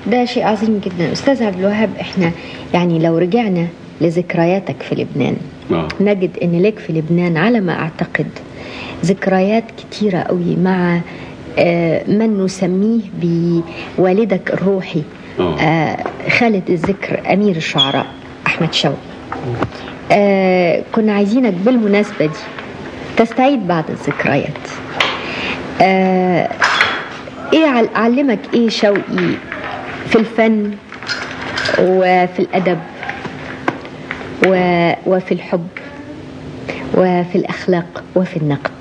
ده شيء عظيم جدا استاذ عبد الوهاب احنا يعني لو رجعنا لذكرياتك في لبنان آه. نجد ان لك في لبنان على ما اعتقد ذكريات كتيرة قوي مع آه، من نسميه بوالدك الروحي آه. آه، خالد الذكر امير الشعراء احمد شوقي آه، كنا عايزينك بالمناسبة دي تستعيد بعض الذكريات آه، ايه عل- علمك ايه شوقي في الفن وفي الادب و- وفي الحب وفي الاخلاق وفي النقد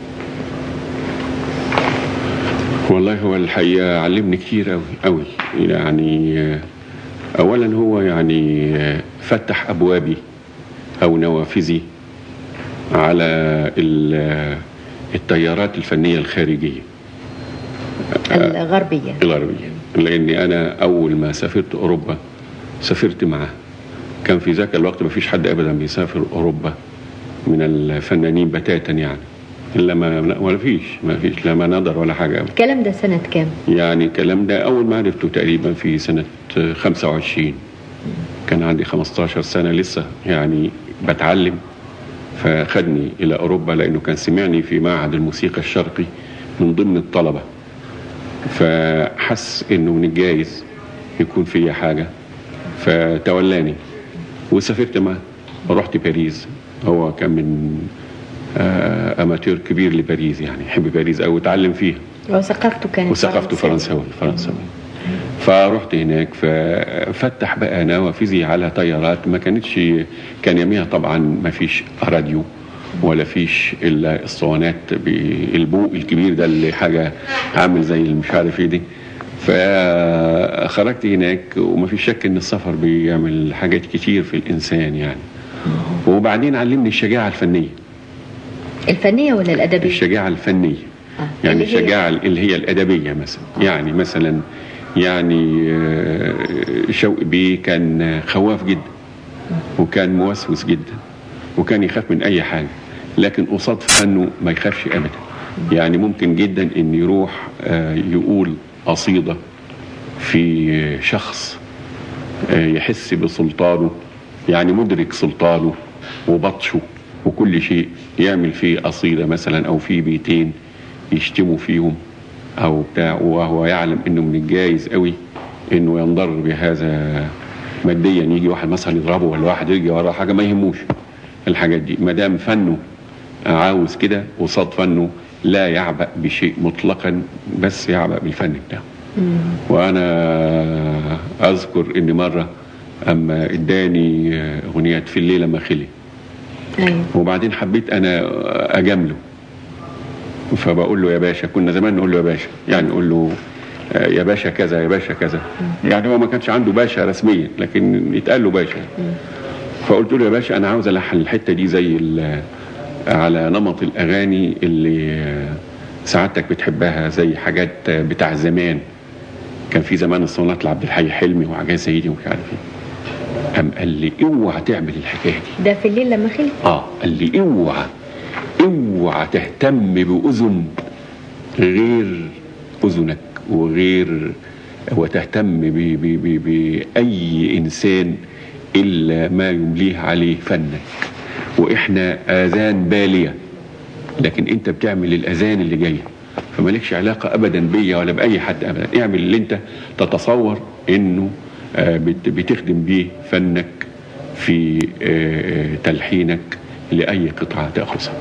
والله هو الحقيقة علمني كتير أوي أوي يعني آه، أولا هو يعني آه، فتح أبوابي أو نوافذي على ال- آه، التيارات الفنية الخارجية الغربيه الغربية لأني أنا أول ما سافرت أوروبا سافرت معاه كان في ذاك الوقت ما فيش حد أبدا بيسافر أوروبا من الفنانين بتاتا يعني إلا ما ولا فيش ما فيش لا ما نظر ولا حاجة أبدا الكلام ده سنه كام يعني الكلام ده أول ما عرفته تقريبا في سنة 25 كان عندي 15 سنة لسه يعني بتعلم فخدني إلى أوروبا لأنه كان سمعني في معهد الموسيقى الشرقي من ضمن الطلبة فحس إنه من الجايز يكون فيا حاجة فتولاني وسافرت معه ورحت باريس هو كان من آه، أماتير كبير لباريس يعني يحب باريس أو اتعلم فيها وثقافته كانت وثقافته فرنساوي فرنساوي فرحت هناك ففتح بقى نوافذي على طيارات ما كانتش كان يوميها طبعا ما فيش راديو ولا فيش الا الاسطوانات بالبوق الكبير ده اللي حاجه عامل زي اللي مش عارف ايه دي فخرجت هناك وما فيش شك ان السفر بيعمل حاجات كتير في الانسان يعني وبعدين علمني الشجاعه الفنيه الفنيه ولا الادبيه الشجاعة الفنية آه. يعني اللي هي- الشجاعة اللي هي الأدبية مثلا يعني مثلا يعني آه، شوقي بيه كان خواف جدا وكان موسوس جدا وكان يخاف من أي حاجة لكن قصاد فنه ما يخافش أبدا يعني ممكن جدا إن يروح آه، يقول قصيدة في شخص آه، يحس بسلطانه يعني مدرك سلطانه وبطشه وكل شيء يعمل فيه قصيدة مثلا أو في بيتين يشتموا فيهم أو بتاع وهو يعلم إنه من الجايز قوي إنه ينضر بهذا ماديا يجي واحد مثلا يضربه ولا واحد يجي وراه حاجة ما يهموش الحاجات دي ما دام فنه عاوز كده وصاد فنه لا يعبأ بشيء مطلقا بس يعبأ بالفن بتاعه وانا اذكر ان مره اما اداني اغنيه في الليله ما خلي ايوه وبعدين حبيت انا اجامله فبقول له يا باشا كنا زمان نقول له يا باشا يعني نقول له آه، يا باشا كذا يا باشا كذا يعني هو ما كانش عنده باشا رسميا لكن يتقال له باشا فقلت له يا باشا انا عاوز الحن الحته دي زي ال- على نمط الاغاني اللي آه، سعادتك بتحبها زي حاجات آه، بتاع زمان كان في زمان الصونات لعبد الحي حلمي وحاجات سيدي ومش عارف ايه قام قال لي اوعى تعمل الحكايه دي ده في الليل لما خلي اه قال لي اوعى اوعى تهتم باذن غير اذنك وغير وتهتم ب- ب- ب- باي انسان الا ما يمليه عليه فنك واحنا اذان باليه لكن انت بتعمل الاذان اللي جايه فمالكش علاقه ابدا بيا ولا باي حد ابدا اعمل اللي انت تتصور انه آه، بت- بتخدم بيه فنك في آه، تلحينك لاي قطعه تاخذها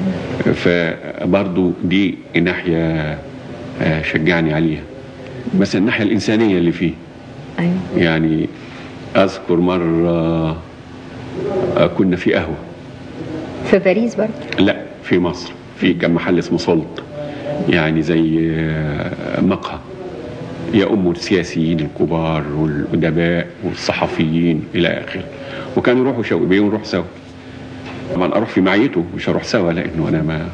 فبرضو دي ناحيه آه، شجعني عليها مثلا الناحيه الانسانيه اللي فيه ايوه يعني اذكر مره آه، كنا في قهوه في باريس برضه لا في مصر في كان محل اسمه سلط يعني زي آه، مقهى يؤم السياسيين الكبار والادباء والصحفيين الى اخره وكانوا يروحوا شوقي بيه ونروح سوا طبعا اروح في معيته مش هروح سوا لانه انا ما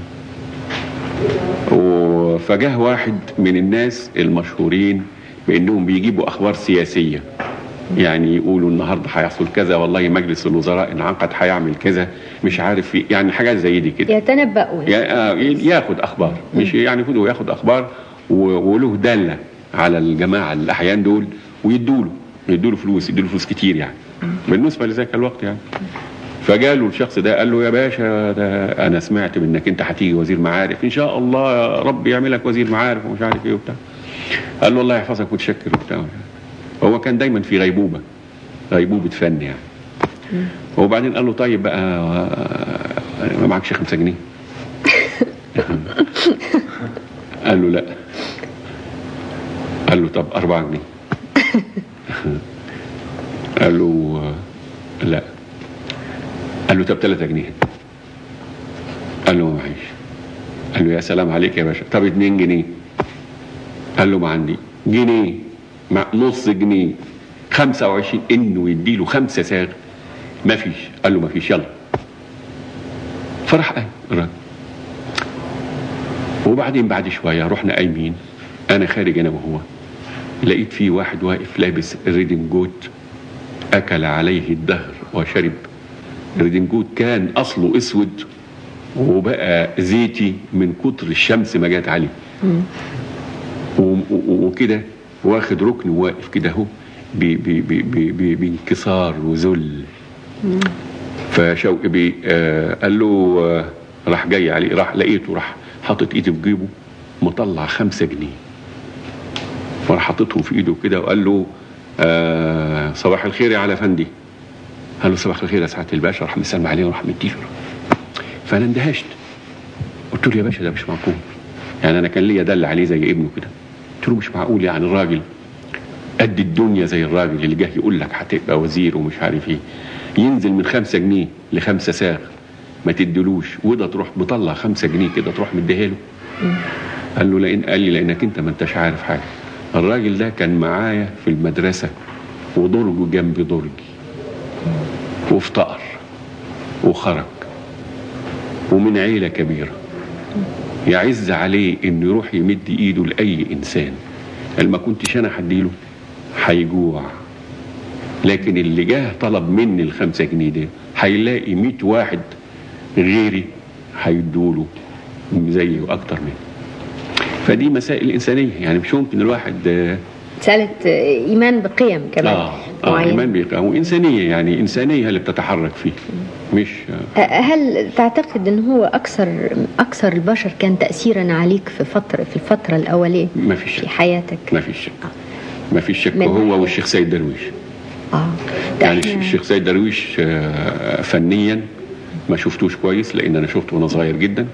و- فجاه واحد من الناس المشهورين بانهم بيجيبوا اخبار سياسيه يعني يقولوا النهارده هيحصل كذا والله مجلس الوزراء انعقد هيعمل كذا مش عارف في يعني حاجات زي دي كده يتنبأوا يا- آه، ياخد اخبار مش يعني ياخد ياخد اخبار و- وله داله على الجماعه الاحيان دول ويدوا له يدوا له فلوس يدوا له فلوس كتير يعني بالنسبه لذاك الوقت يعني فجاله الشخص ده قال له يا باشا ده انا سمعت منك انت هتيجي وزير معارف ان شاء الله يا رب يعملك وزير معارف ومش عارف ايه وبتاع قال له الله يحفظك متشكر وبتاع هو كان دايما في غيبوبه غيبوبه فن يعني وبعدين قال له طيب بقى آه، ما معكش خمسة جنيه قال له لا قال له طب أربعة جنيه قال له آه، لا قال له طب ثلاثة جنيه قال له ما معيش قال له يا سلام عليك يا باشا طب اتنين جنيه قال له ما عندي جنيه مع نص جنيه 25 انه يديله خمسة ساغ ما فيش قال له ما فيش يلا فراح قايم الراجل وبعدين بعد شوية رحنا قايمين أنا خارج أنا وهو لقيت في واحد واقف لابس ريدنجوت أكل عليه الدهر وشرب الريدنجوت كان أصله أسود وبقى زيتي من كتر الشمس ما جات عليه و- و- وكده واخد ركن واقف كده اهو ب- ب- ب- ب- ب- بانكسار وذل فشوقي بيه آه قال له آه راح جاي عليه راح لقيته راح حاطط ايده في جيبه مطلع خمسة جنيه فراح حاططهم في ايده كده وقال له آه صباح الخير يا على فندي قال له صباح الخير يا سعاده الباشا راح مسلم عليه وراح مديله فانا اندهشت قلت له يا باشا ده مش معقول يعني انا كان ليا دل عليه زي ابنه كده قلت له مش معقول يعني الراجل قد الدنيا زي الراجل اللي جه يقول لك هتبقى وزير ومش عارف ايه ينزل من خمسة جنيه لخمسة ساغ ما تدلوش وده تروح مطلع خمسة جنيه كده تروح مديها له قال له لان قال لي لانك انت ما انتش عارف حاجه الراجل ده كان معايا في المدرسه ودرجه جنب درجي وافتقر وخرج ومن عيله كبيره يعز عليه انه يروح يمد ايده لاي انسان قال ما كنتش انا هديله هيجوع لكن اللي جاه طلب مني الخمسة جنيه ده هيلاقي 100 واحد غيري هيدوله زيه واكتر منه فدي مسائل انسانيه يعني مش ممكن الواحد آه مسألة إيمان بقيم كمان اه, آه معينة. ايمان بيقى وانسانيه يعني انسانيه اللي بتتحرك فيه مش آه هل تعتقد ان هو اكثر اكثر البشر كان تاثيرا عليك في فتره في الفتره الاوليه ما فيش في شك حياتك ما فيش شك ما فيش شك من ناحية- هو والشيخ سيد درويش اه ده يعني إحنا- الشيخ سيد درويش آه، فنيا ما شفتوش كويس لان انا شفته وانا صغير جدا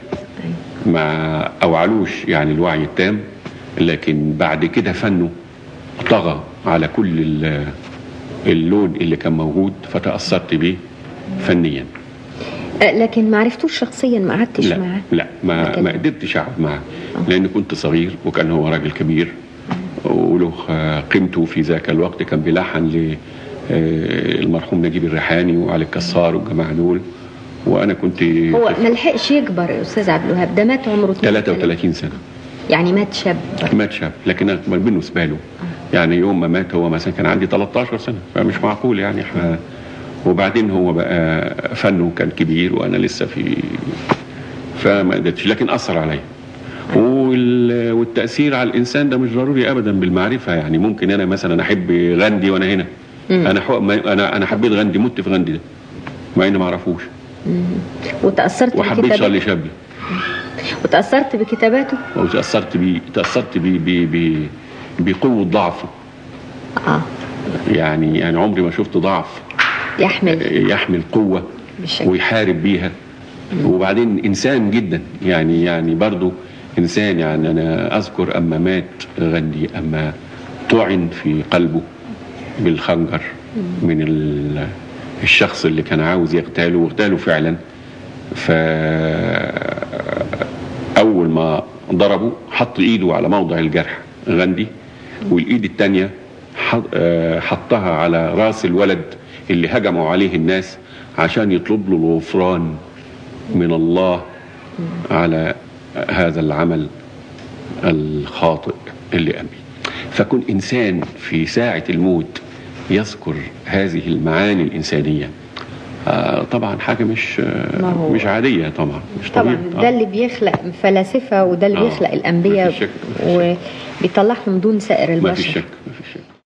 ما اوعلوش يعني الوعي التام لكن بعد كده فنه طغى على كل ال- اللون اللي كان موجود فتاثرت بيه فنيا آه، لكن ما عرفتوش شخصيا ما قعدتش لا معاه لا ما لكن- ما قدرتش اقعد معاه لان كنت صغير وكان هو راجل كبير وله آه، قيمته في ذاك الوقت كان بيلحن ل آه، المرحوم نجيب الريحاني وعلي الكسار والجماعه دول وانا كنت هو ما لحقش يكبر يا استاذ عبد الوهاب ده مات عمره 33 سنه يعني مات شاب مات شاب لكن أكبر بالنسبه له يعني يوم ما مات هو مثلا كان عندي 13 سنه فمش معقول يعني ح... وبعدين هو بقى فنه كان كبير وانا لسه في فما قدرتش لكن اثر عليا وال... والتاثير على الانسان ده مش ضروري ابدا بالمعرفه يعني ممكن انا مثلا احب غاندي وانا هنا انا حق... ما- انا انا حبيت غاندي مت في غاندي ده مع اني ما اعرفوش وتاثرت وحبيت بكتاباته شارلي شابلي وتاثرت بكتاباته وتاثرت بيه تاثرت بيه بيه بيه بقوه ضعفه اه يعني يعني عمري ما شفت ضعف يحمل يحمل قوة بالشكل. ويحارب بيها وبعدين إنسان جدا يعني يعني برضو إنسان يعني أنا أذكر أما مات غندي أما طعن في قلبه بالخنجر من ال- الشخص اللي كان عاوز يغتاله واغتاله فعلا ف أول ما ضربه حط إيده على موضع الجرح غندي والإيد التانية حط- آه، حطها على راس الولد اللي هجموا عليه الناس عشان يطلب له الغفران من الله على هذا العمل الخاطئ اللي قام بيه فكن إنسان في ساعة الموت يذكر هذه المعاني الإنسانية آه، طبعا حاجة مش ما هو- مش عادية طبعا مش طبعا طبيعي ده اللي بيخلق فلاسفه وده اللي آه. بيخلق الانبياء مفيش شك، مفيش و... بيطلعهم دون سائر ما البشر في شك ما في شك